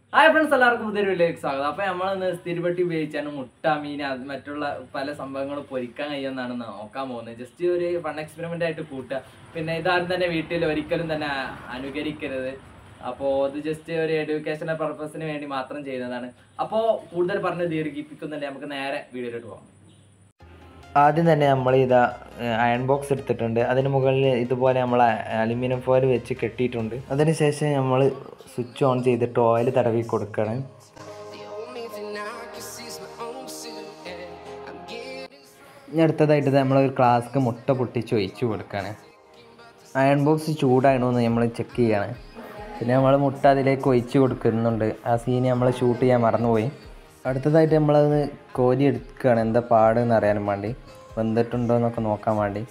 Hi friends എല്ലാവർക്കും പുതിയൊരു വീഡിയോയിലേക്ക് സ്വാഗതം അപ്പോൾ നമ്മളിന്ന് സ്ഥിരപ്പെട്ടി ഉപയോഗിച്ചാണ് മുട്ട മീൻ അത് മറ്റുള്ള പല സംഭവങ്ങളും പൊരിക്കാൻ കഴിയുമെന്നാണ് നോക്കാൻ പോകുന്നത് ജസ്റ്റ് ഒരു ഫൺ എക്സ്പെരിമെൻ്റ് ആയിട്ട് കൂട്ടുക പിന്നെ ഇതാരും തന്നെ വീട്ടിൽ ഒരിക്കലും തന്നെ അ- അനുകരിക്കരുത് അപ്പോൾ അത് ജസ്റ്റ് ഒരു എഡ്യൂക്കേഷണൽ പർപ്പസിന് വേണ്ടി മാത്രം ചെയ്യുന്നതാണ് അപ്പോൾ കൂടുതൽ പറഞ്ഞ് ദീർഘിപ്പിക്കുന്നുണ്ട് നമുക്ക് നേരെ വീഡിയോയിലോട്ട് പോകാം ആദ്യം തന്നെ നമ്മൾ ഇതാ അയൺ ബോക്സ് എടുത്തിട്ടുണ്ട് അതിന് മുകളിൽ ഇതുപോലെ നമ്മൾ അലുമിനിയം ഫോയിൽ വെച്ച് കെട്ടിയിട്ടുണ്ട് അതിനുശേഷം നമ്മൾ സ്വിച്ച് ഓൺ ചെയ്തിട്ട് ഓയിൽ തടവി കൊടുക്കണം The only thing I can see is my own silhouette. I'm getting ഇനി അടുത്തതായിട്ട് നമ്മൾ ഒരു ഫ്ലാസ്ക് മുട്ട പൊട്ടിച്ച് ഒഴിച്ച് കൊടുക്കുകയാണ് അയൺ ബോക്സ് ചൂടാണോ എന്ന് നമ്മൾ ചെക്ക് ചെയ്യാണ് പിന്നെ നമ്മൾ മുട്ട അതിലേക്ക് ഒഴിച്ച് കൊടുക്കുന്നുണ്ട് ആ സീന് നമ്മൾ ഷൂട്ട് ചെയ്യാൻ മറന്നുപോയി അടുത്തതായിട്ട് നമ്മളത് കോരി എടുക്കുകയാണ് എന്താ പാടെന്ന് അറിയാനും വേണ്ടി വെന്തിട്ടുണ്ടോ എന്നൊക്കെ നോക്കാൻ വേണ്ടി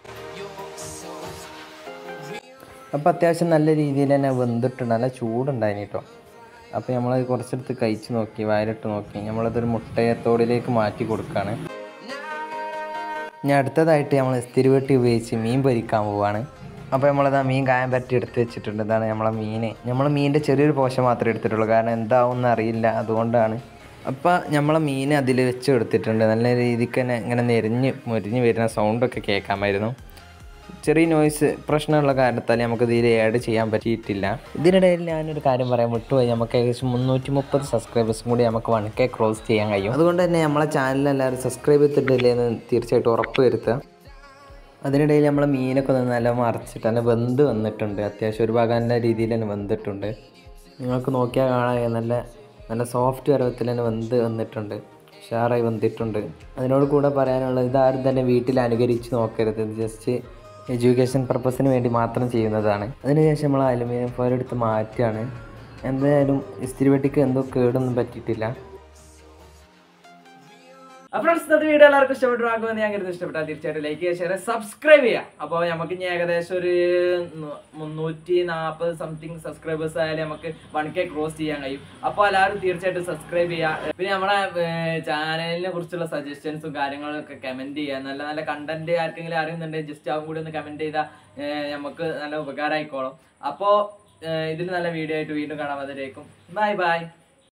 അപ്പോൾ അത്യാവശ്യം നല്ല രീതിയിൽ തന്നെ വെന്തിട്ടുണ്ട് നല്ല ചൂടുണ്ടായിന് കേട്ടോ അപ്പോൾ നമ്മൾ കുറച്ചെടുത്ത് കഴിച്ച് നോക്കി വയലിട്ട് നോക്കി നമ്മളതൊരു മുട്ടയത്തോടിലേക്ക് മാറ്റി കൊടുക്കുകയാണ് ഇനി അടുത്തതായിട്ട് നമ്മൾ സ്ഥിരവെട്ടി ഉപയോഗിച്ച് മീൻ പൊരിക്കാൻ പോവാണ് അപ്പോൾ നമ്മളത് ആ മീൻ കായം പറ്റി എടുത്ത് വെച്ചിട്ടുണ്ട് ഇതാണ് നമ്മളെ മീൻ നമ്മൾ മീനിൻ്റെ ചെറിയൊരു പോഷൻ മാത്രമേ എടുത്തിട്ടുള്ളൂ കാരണം എന്താവും അറിയില്ല അതുകൊണ്ടാണ് അപ്പോൾ നമ്മളെ മീൻ അതിൽ വെച്ച് എടുത്തിട്ടുണ്ട് നല്ല രീതിക്ക് തന്നെ ഇങ്ങനെ നെരിഞ്ഞ് മുരിഞ്ഞ് വരുന്ന സൗണ്ടൊക്കെ കേൾക്കാമായിരുന്നു ചെറിയ നോയ്സ് പ്രശ്നമുള്ള കാരണത്താൽ നമുക്ക് ഇതിൽ ആഡ് ചെയ്യാൻ പറ്റിയിട്ടില്ല ഇതിനിടയിൽ ഞാനൊരു കാര്യം പറയാൻ വിട്ടുപോയി നമുക്ക് ഏകദേശം മുന്നൂറ്റി മുപ്പത് സബ്സ്ക്രൈബേഴ്സും കൂടി നമുക്ക് വൺ കെ ക്രോസ് ചെയ്യാൻ കഴിയും അതുകൊണ്ട് തന്നെ നമ്മളെ ചാനൽ എല്ലാവരും സബ്സ്ക്രൈബ് ചെയ്തിട്ടില്ലേ എന്ന് തീർച്ചയായിട്ടും ഉറപ്പ് വരുത്തുക അതിനിടയിൽ നമ്മളെ മീനൊക്കെ ഒന്ന് നല്ല മറച്ചിട്ട് നല്ല വെന്ത് വന്നിട്ടുണ്ട് അത്യാവശ്യം ഒരു ഭാഗം നല്ല രീതിയിൽ തന്നെ വെന്തിട്ടുണ്ട് നിങ്ങൾക്ക് നോക്കിയാൽ കാണാൻ നല്ല നല്ല സോഫ്റ്റ് പരുവത്തിൽ തന്നെ വെന്ത് വന്നിട്ടുണ്ട് ഉഷാറായി വെന്തിട്ടുണ്ട് അതിനോട് കൂടെ പറയാനുള്ളത് ഇതാരും തന്നെ വീട്ടിൽ അനുകരിച്ച് നോക്കരുത് ഇത് ജസ്റ്റ് എഡ്യൂക്കേഷൻ പർപ്പസിന് വേണ്ടി മാത്രം ചെയ്യുന്നതാണ് അതിനുശേഷം നമ്മൾ അലുമിനിയം ഫോയിൽ എടുത്ത് മാറ്റുകയാണ് എന്തായാലും ഇസ്തിരിവെട്ടിക്ക് എന്തോ കേടൊന്നും പറ്റിയിട്ടില്ല അപ്പോൾ ഫ്രണ്ട്സ് ഇന്നത്തെ വീഡിയോ എല്ലാവർക്കും ഇഷ്ടപ്പെട്ടു ആകുമെന്ന് ഞാൻ കരുതി ഇഷ്ടപ്പെട്ടാൽ തീർച്ചയായിട്ടും ലൈക്ക് ചെയ്യുക ഷെയർ സബ്സ്ക്രൈബ് ചെയ്യുക അപ്പോൾ നമുക്ക് ഇനി ഏകദേശം ഒരു നു- മുന്നൂറ്റി നാൽപ്പത് സംതിങ് സബ്സ്ക്രൈബേഴ്സ് ആയാലും നമുക്ക് വൺ കെ ക്രോസ് ചെയ്യാൻ കഴിയും അപ്പോൾ എല്ലാവരും തീർച്ചയായിട്ടും സബ്സ്ക്രൈബ് ചെയ്യുക പിന്നെ നമ്മുടെ ചാനലിനെ കുറിച്ചുള്ള സജഷൻസും കാര്യങ്ങളൊക്കെ കമൻറ്റ് ചെയ്യുക നല്ല നല്ല കണ്ടന്റ് ആർക്കെങ്കിലും അറിയുന്നുണ്ടെങ്കിൽ ജസ്റ്റ് അതും കൂടി ഒന്ന് കമൻറ്റ് ചെയ്താൽ നമുക്ക് നല്ല ഉപകാരമായിക്കോളും അപ്പോൾ ഇതിൽ നല്ല വീഡിയോ ആയിട്ട് വീണ്ടും കാണാൻ അതിലേക്കും ബൈ ബൈ